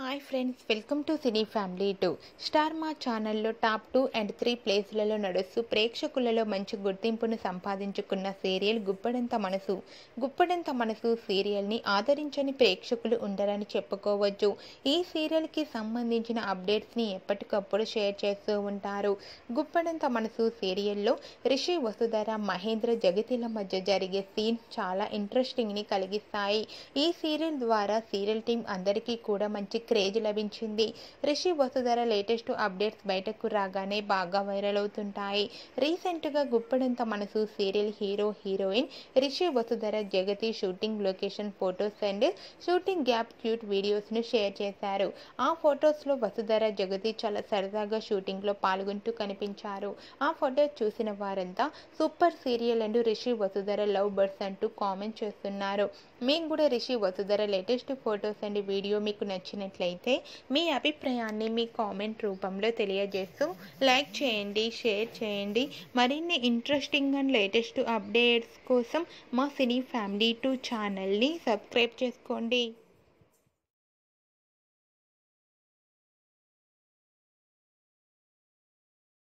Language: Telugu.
hi friends welcome to cine family two Star Maa ఛానల్లో టాప్ టూ అండ్ త్రీ ప్లేస్లలో నడుస్తూ ప్రేక్షకులలో మంచి గుర్తింపును సంపాదించుకున్న సీరియల్ గుప్పడంత మనసు గుప్పడంత మనసు సీరియల్ని ఆదరించని ప్రేక్షకులు ఉండరని చెప్పుకోవచ్చు ఈ సీరియల్కి సంబంధించిన అప్డేట్స్ని ఎప్పటికప్పుడు షేర్ చేస్తూ ఉంటారు గుప్పడంత మనసు సీరియల్లో రిషి వసుధర మహేంద్ర జగతిల మధ్య జరిగే సీన్స్ చాలా ఇంట్రెస్టింగ్ని కలిగిస్తాయి ఈ సీరియల్ ద్వారా సీరియల్ టీం అందరికీ కూడా మంచి క్రేజ్ లభించింది రిషి వసుధర లేటెస్ట్ అప్డేట్స్ బయటకు రాగానే బాగా వైరల్ అవుతుంటాయి రీసెంట్గా గుప్పడంత మనసు serial hero heroine Rishi Vasudhara Jagati shooting location photos and shooting gap cute వీడియోస్ను షేర్ చేశారు ఆ ఫొటోస్లో వసుధర జగతి చాలా సరదాగా షూటింగ్లో పాల్గొంటూ కనిపించారు ఆ ఫొటోస్ చూసిన వారంతా super serial and Rishi Vasudhara love birds అంటూ కామెంట్ చేస్తున్నారు మీకు కూడా Rishi Vasudhara latest photos and video మీకు నచ్చినట్లయితే మీ అభిప్రాయాన్ని మీ కామెంట్ రూపంలో తెలియజేస్తూ లైక్ చేయండి షేర్ చేయండి మరిన్ని ఇంట్రెస్టింగ్ అండ్ లేటెస్ట్ అప్డేట్స్ కోసం మా సినీ ఫ్యామిలీ టూ ఛానల్ని సబ్స్క్రైబ్ చేసుకోండి